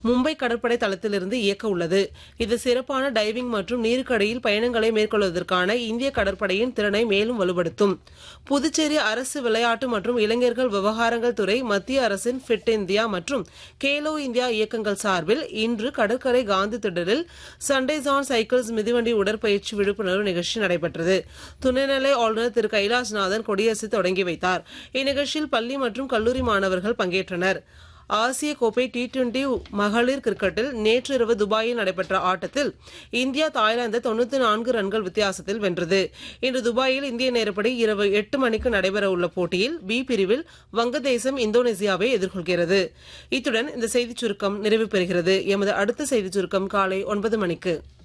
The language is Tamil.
மும்பை கடற்படை தளத்திலிருந்து இயக்க உள்ளது இது சிறப்பான டைவிங் மற்றும் நீருக்கடியில் பயணங்களை மேற்கொள்வதற்கான இந்திய கடற்படையின் திறனை மேலும் வலுப்படுத்தும் புதுச்சேரி அரசு விளையாட்டு மற்றும் இளைஞர்கள் விவகாரங்கள் துறை மத்திய அரசின் ஃபிட் இந்தியா மற்றும் கேலோ இந்தியா இயக்கங்கள் சார்பில் இன்று கடற்கரை காந்தி திடலில் சண்டேஸ் ஆன் சைக்கிள்ஸ் மிதிவண்டி உடற்பயிற்சி விழிப்புணர்வு நிகழ்ச்சி நடைபெற்றது துணைநிலை ஆளுநர் திரு கைலாஷ்நாதன் கொடியரசு தொடங்கி வைத்தார் இந்நிகழ்ச்சியில் பள்ளி மற்றும் கல்லூரி மாணவர்கள் பங்கேற்றனர் ஆசிய கோப்பை டி டுவெண்டி மகளிர் கிரிக்கெட்டில் நேற்று இரவு துபாயில் நடைபெற்ற ஆட்டத்தில் இந்தியா தாய்லாந்தை தொண்ணூத்தி நான்கு ரன்கள் வித்தியாசத்தில் வென்றது இன்று துபாயில் இந்திய நேரப்படி இரவு எட்டு மணிக்கு நடைபெறவுள்ள போட்டியில் பி பிரிவில் வங்கதேசம் இந்தோனேசியாவை எதிர்கொள்கிறது இத்துடன் இந்த செய்திச் சுருக்கம் நிறைவு பெறுகிறது எமது அடுத்த செய்திச் சுருக்கம் காலை ஒன்பது மணிக்கு